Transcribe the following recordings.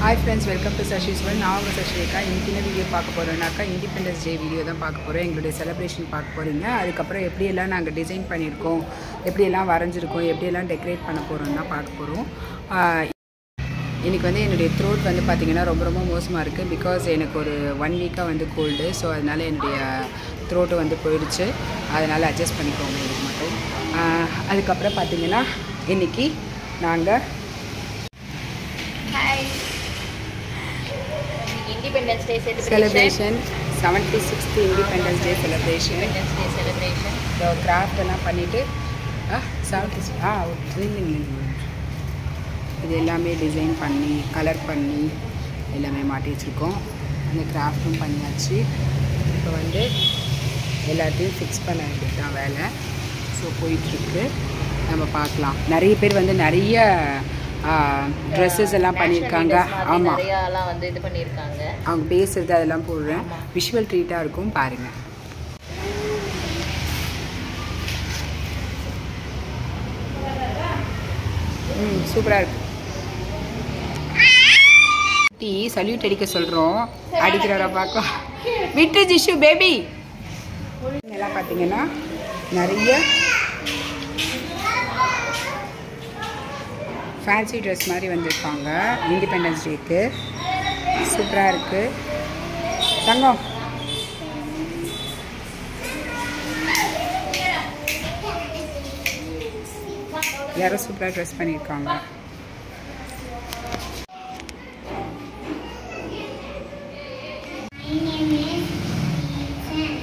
Hi friends welcome to Sashiswan நான் உங்கள் சஷ்ரேகா இன்றைக்கி என்ன வீடியோ பார்க்க போகிறோம்னாக்கா இண்டிபெண்டன்ஸ் டே வீடியோ தான் பார்க்க போகிறோம் எங்களுடைய செலிப்ரேஷன் பார்க்க போகிறீங்க அதுக்கப்புறம் எப்படியெல்லாம் நாங்கள் டிசைன் பண்ணியிருக்கோம் எப்படியெல்லாம் வரைஞ்சிருக்கோம் எப்படியெல்லாம் டெக்கரேட் பண்ண போகிறோம் தான் பார்க்க போகிறோம் இன்றைக்கி வந்து என்னுடைய த்ரோட் வந்து பார்த்திங்கன்னா ரொம்ப ரொம்ப மோசமாக இருக்குது பிகாஸ் எனக்கு ஒரு ஒன் வீக்காக வந்து கோல்டு ஸோ அதனால் என்னுடைய த்ரோட்டு வந்து போயிடுச்சு அதனால் அட்ஜஸ்ட் பண்ணிக்கோங்க இதுக்கு மட்டும் ஆஹ் அதுக்கப்புறம் பார்த்திங்கன்னா இன்றைக்கி நாங்கள் hi independence day celebration celebration seventy sixth independence day celebration independence day celebration so craft எல்லாம் பண்ணிவிட்டு செவன்ட்டி சிக்ஸ் ஆ நில்லுங்க, நில்லுங்க. இது எல்லாமே டிசைன் பண்ணி கலர் பண்ணி எல்லாமே மாட்டி வச்சுருக்கோம் அந்த கிராஃப்ட்டும் பண்ணியாச்சு இப்போ வந்து எல்லாத்தையும் ஃபிக்ஸ் பண்ண வேண்டியது தான் வேலை ஸோ போயிட்டுருக்கு நம்ம பார்க்கலாம் நிறைய பேர் வந்து நிறைய ட்ரெஸ்ஸஸ் எல்லாம் பண்ணியிருக்காங்க ஆமாம் நிறையாலாம் வந்து இது பண்ணியிருக்காங்க அவங்க பேசுறது அதெல்லாம் போடுறேன் விஷுவல் ட்ரீட்டாக இருக்கும் பாருங்கள் ம் சூப்பராக இருக்கு டீ சல்யூட் அடிக்க சொல்கிறோம் அடிக்கிறவரை பார்க்கலாம் விட்டு ஜிஷு பேபி எல்லாம் பார்த்தீங்கன்னா நிறைய ஃபேன்சி ட்ரெஸ் மாதிரி வந்திருக்காங்க இண்டிபெண்டன்ஸ் டேக்கு சூப்பராக இருக்குது தங்கம் யாரும் சூப்பராக ட்ரெஸ் பண்ணியிருக்காங்க My name is Ethan.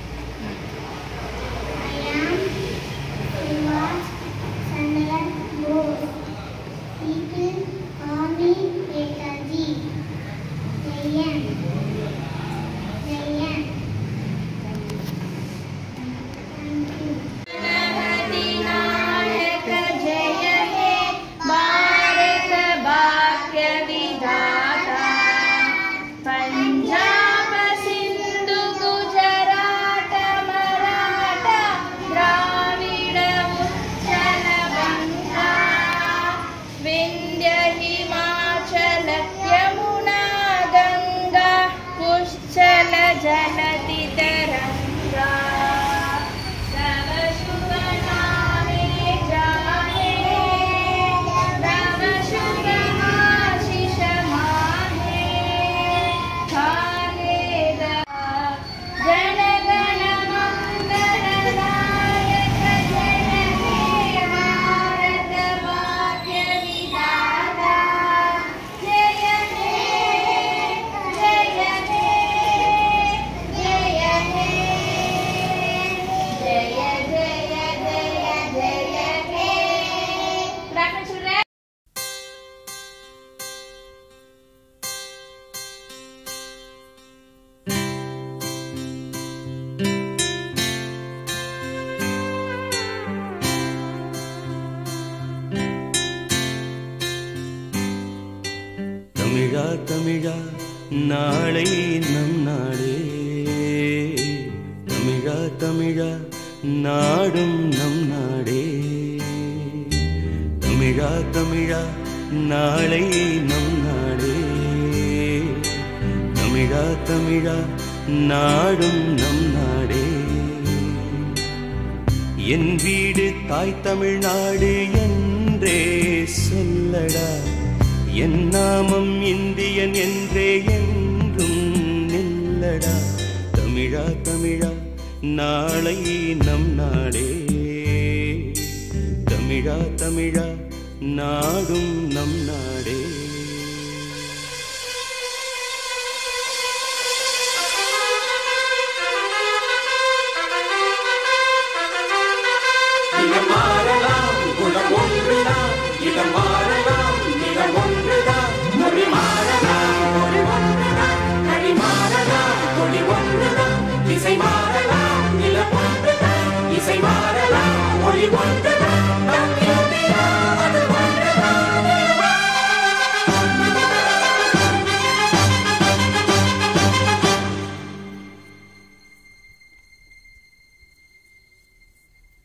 I am Srivas Sundaram Bose. People call me Netaji. Jayan. Jayan. Thank you. Punjab Sindhu Gujarat Maratha Dravid उच्चल Ganga Vindhya Himachal Yamuna Ganga पुष्चल जलति तरंगा तव शुभ नामे जाने तव शुभ आशीष माहे खाने जन गण मंगलदायक जय हे भारत भाग्य विधाता जय हे जय हे जय हे जय जय जय जय हे प्रार्थना सुन रहे தமிழா தமிழா நாளை நம் நாடே தமிழா தமிழா நாடும் நம் நாடே தமிழா தமிழா நாளை நம் நாடே தமிழா தமிழா நாடும் நம் நாடே என் வீடு தாய் தமிழ்நாடு என்றே சொல்லடா என் நாமம் இந்தியன் என்றே என்றும் நில்லடா தமிழா தமிழா நாளை நம் நாடே தமிழா தமிழா நாடும் நம் நாடே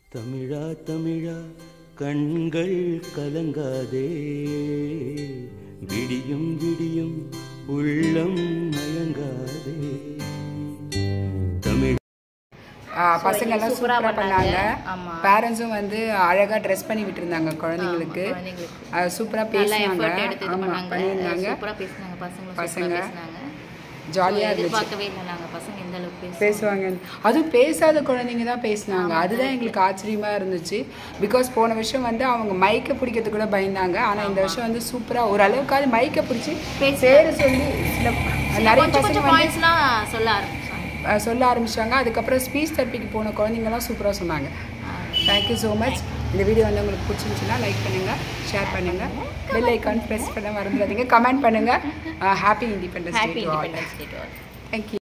தமிழா தமிழா கண்கள் கலங்காதே விடியும் விடியும் உள்ளம் மயங்காதே தமிழ் ஆ, பசங்க எல்லாம் சூப்பரா சூப்பராக பண்ணாங்க பண்ணாங்க. ஆமா. பேரண்ட்ஸும் வந்து அழகா ட்ரெஸ் பண்ணி விட்டுருந்தாங்க குழந்தைங்களுக்கு ஆமா, குழந்தைங்களுக்கு. அது சூப்பரா நல்லா பேசினாங்க எஃபர்ட் எடுத்து இது ஆமா பண்ணாங்க பண்ணியிருந்தாங்க சூப்பரா பேசினாங்க பசங்க பசங்க. பசங்க பேசினாங்க ஜாலியா இருந்துச்சு எதிர்பார்க்கவே இல்லை நாங்க பசங்க எந்த அளவுக்கு பேசுவாங்க பேசுவாங்க அதுவும் பேசாத குழந்தைங்க தான் பேசினாங்க அதுதான் எங்களுக்கு ஆச்சரியமா இருந்துச்சு பிகாஸ் போன வருஷம் வந்து அவங்க மைக்கை பிடிக்கிறது கூட பயந்தாங்க ஆனா இந்த வருஷம் வந்து சூப்பரா ஓரளவுக்காவது மைக்கை பிடிச்சி பேர சொல்லி சில நிறைய கொஞ்சம் பசங்க கொஞ்சம் வந்து பாயிண்ட்ஸ்லாம் சொல்ல ஆரம்பிச்சாங்க அஹ், சொல்ல ஆரம்பிச்சாங்க அதுக்கப்புறம் ஸ்பீச் தெரப்பிக்கு போன குழந்தைங்கலாம் சூப்பரா சொன்னாங்க தேங்க்யூ ஸோ மச் இந்த வீடியோ வந்து உங்களுக்கு பிடிச்சிருந்துச்சுன்னா லைக் பண்ணுங்க ஷேர் பண்ணுங்க பெல் ஐக்கான் ப்ரெஸ் பண்ண மறந்துடாதீங்க கமெண்ட் பண்ணுங்க happy independence happy day independence day thank you